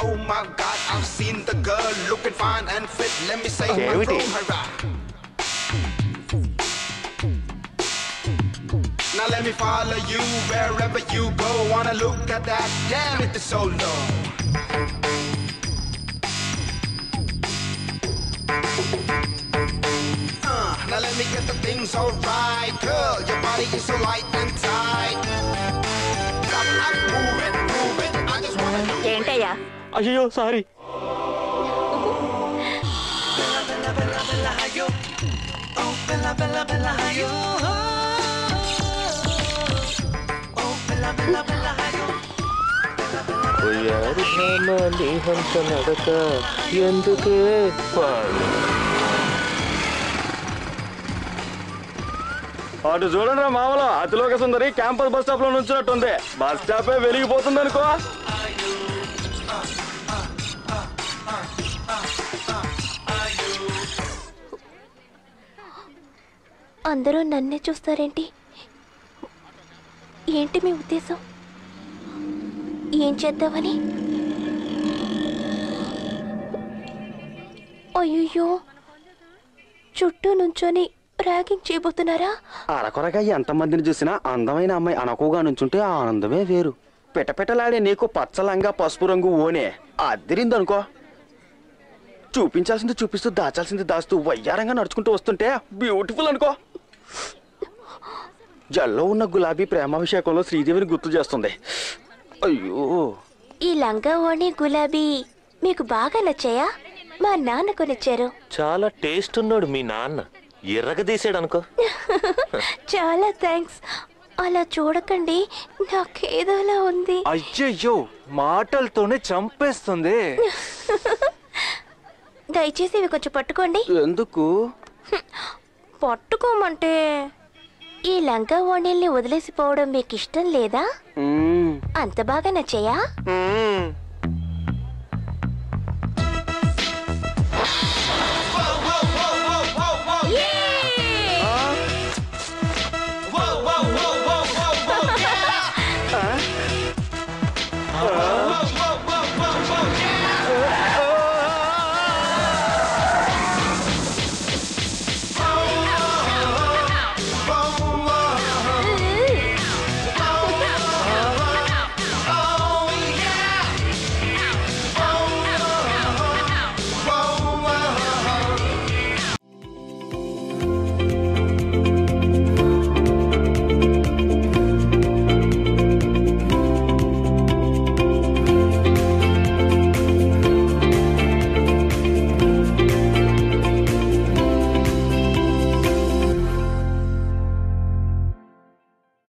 Oh my God, I've seen the girl looking fine and fit. Let me say, my ఏమిటి? room her out. Now let me follow you wherever you go. Wanna look at that? Damn it, it's so low. Uh, now let me get the things alright, girl. Your body is so light and tight. Stop, I'm moving, moving. I just wanna do ఏంటయ్యా అయ్యో sorry నడక ఎందుకే అటు చూడండి రా మామలో అతిలోక సుందరి క్యాంపస్ బస్ స్టాప్ లో నుంచున్నట్టుంది బస్ స్టాపే వెలిగిపోతుంది అనుకో అందరూ నన్నే చూస్తారేంటి ఏంటి మీ ఉద్దేశం ఏం చేద్దామని అయ్యో చుట్టూ నుంచొని ర్యాగింగ్ చేయబోతున్నారా అరకొరగా ఎంతమందిని చూసినా అందమైన అమ్మాయి అనకుగా నుంచుంటే ఆ ఆనందమే వేరు పిటపిటలాడే నీకు పచ్చలంగా పసుపు రంగు ఓనే అదిరిందనుకో చూపించాల్సింది చూపిస్తూ దాచాల్సింది దాస్తూ వయ్యారంగా నడుచుకుంటూ వస్తుంటే బ్యూటిఫుల్ అనుకో జల్లో ఉన్న గులాబీ ప్రేమాభిషేకంలో శ్రీదేవిని గుర్తు చేస్తుంది అయ్యో ఈ లంగా ఓణి గులాబీ మీకు బాగా నచ్చాయా మా నాన్న కొనిచ్చారు చాలా టేస్ట్ ఉన్నాడు మీ నాన్న ఎర్రగదీసాడు అనుకో చాలా థ్యాంక్స్ అలా చూడకండి నాకేదోలా ఉంది అయ్యయ్యో మాటలతోనే చంపేస్తుంది దయచేసి ఇవి కొంచెం పట్టుకోండి ఎందుకు పట్టుకోమంటే ఈ లంగా ఓణీల్ని వదిలేసిపోవడం మీకు ఇష్టం లేదా మ్మ్. అంత బాగా నచ్చాయా మ్మ్.